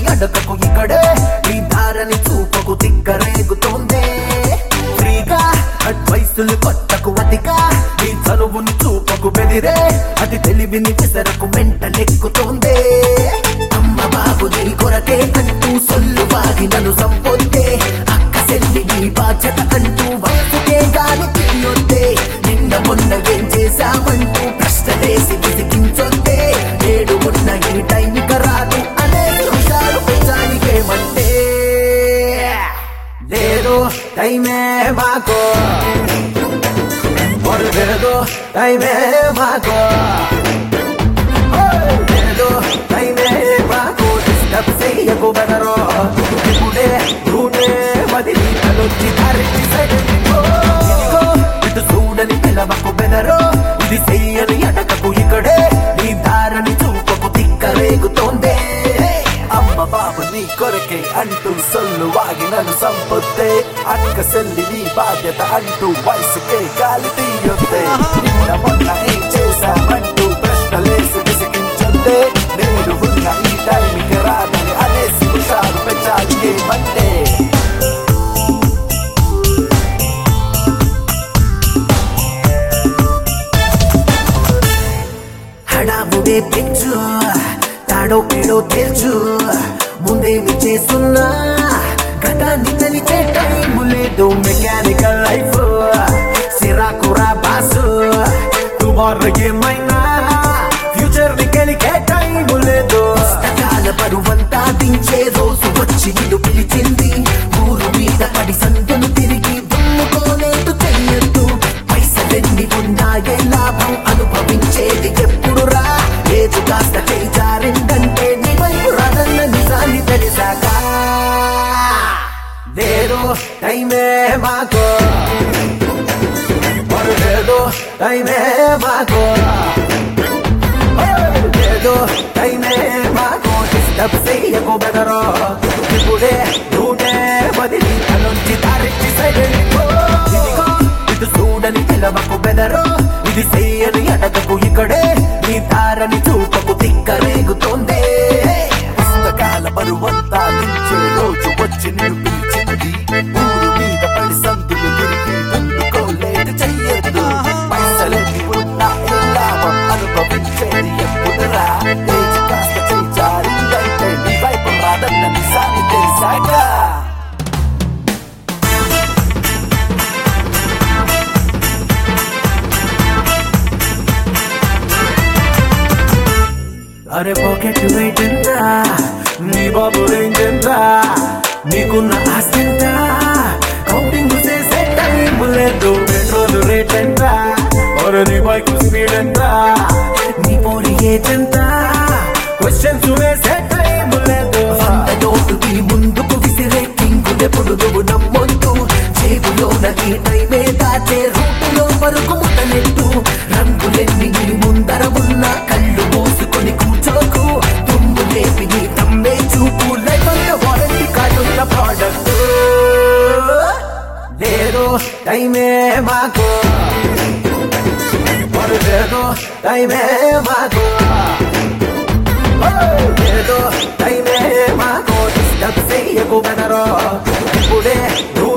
అడకకు ఇక్కడే నీ దారని చూపకు తిక్కరేగుతోందే ఫ్రీగా అడ్వైసులు కొట్టకు అతిగా నీ చనువుని చూపకు బెదిరే అది తెలివిని విసరకు మెంటలెక్కుతోందే అమ్మ బాబు నీ కొరకే అంటూ సొల్లు బాగి నన్ను సంపొద్దే అక్క సెల్లి నీ బాధ్యత అంటూ వయసుకే గాలి తీయొద్దే నిన్న మొన్న ఏం చేశామంటూ ప్రశ్నలేసి విసిగించొద్దే నేడు ఉన్న ఈ టైంకి రాదు అనే నిమిషాలు పెంచానికేమంటే లేదు టైమే మాకో పొరగదు టైమే మాకో లేదు టైమే మాకు డిస్టర్బ్ చెయ్యకు బెదరో ఇప్పుడే రూటే వదిలి తలొచ్చి ధరించి సైలెంట్కో. ఇదిగో ఇటు చూడని పిలవకు బెదరో ఇది చెయ్యని అడగకు ఇక్కడే నీ దారని చూపకు తిక్కరేగుతోందే అమ్మ బాబు నీ కొరకే అంటూ సొల్లు వాగి నన్ను సంపొద్దే అక్క సెల్లి నీ బాధ్యత అంటూ వయసుకే గాలి తీయొద్దే నిన్న మొన్న ఏం చేశామంటూ ప్రశ్నలేసి విసిగించొద్దే నేను ఉన్న ఈ టైంకి రాదని అనేసి హుషారు పెంచాలి ఏమంటే హడావుడే పెంచు తాడో పేడో తెలుసు ముందేమి చేస్తున్నా గతాన్ని తెలిచే టైము లేదు మెకానికల్ లైఫ్ సిరాకురా బాసు టుమారో ఏమైనా ఫ్యూచర్ ని కలిగే టైము లేదు పుస్తకాల బరువంతా దించే రోజు వచ్చి నిన్ను పిలిచింది ఊరు మీద పడి సందును తిరిగి దుమ్ముకోలేదు చెయ్యొద్దు పైసలెన్ని ఉన్నాయే లాభం అనుభవించేది ఎప్పుడు రా ఏది కాస్త చేజారిందంటే నీ వైపు రాదన్న నిజాన్ని తెలిసాక లేదు టైమే మాకో లేదు టైమే మాకో లేదు టైమే మాకో డిస్టర్బ్ చెయ్యకు బెదరో ఇప్పుడే రూటే వదిలి తలొంచి దారించి సైలెంట్ ఇదిగో ఇటు చూడని పిలవకు బెదరో ఇది చెయ్యని అడగకు ఇక్కడే నీ దారని చూపకు తిక్కరేగుతోందే పుస్తకాల బరువంతా నించే రోజు వచ్చి నిన్ను పిలిచింది ఊరు మీద పడి సందులు తిరిగి అందుకోలేదు చెయ్యొద్దు పైసలెన్ని ఉన్నా ఏ లాభం అనుభవించేది ఎప్పుడురా లేచి కాస్త చేచారిందైతే నీ వైపు రాదన్న నిజాన్ని తెలిసాక అరే పాకెట్ వెయిట్ ఎంత నీ బాబు రేంజ్ ఎంత నీకున్న ఆస్తి ఎంత కౌంటింగ్ చేసే టైం లేదు పెట్రోల్ రేట్ ఎంత ఒరే నీ బైక్ స్పీడ్ ఎంత నీ పోరి ఏజ్ ఎంత క్వశ్చన్స్ వేసే టైం లేదు వంద నోటుకి ముందుకు విసిరే కింగులెప్పుడు నువ్వు నమ్మొద్దు జేబులోన నీ టైమే దాచే రూటులో వరకు ముట్టనెట్టు రంగులెన్ని నీ ముందర ఉన్న కళ్ళు మూసుకొని కూర్చోకు తుమ్ము లేపి నీ తమ్మే చూపు లేకుండా వారంటీ కార్డున్న ప్రోడక్ట్ లేదు టైమే మాకు లేదు టైమే మాకు లేదు టైమే మాకు డిస్టర్బ్ చెయ్యకు బెదరో ఇప్పుడే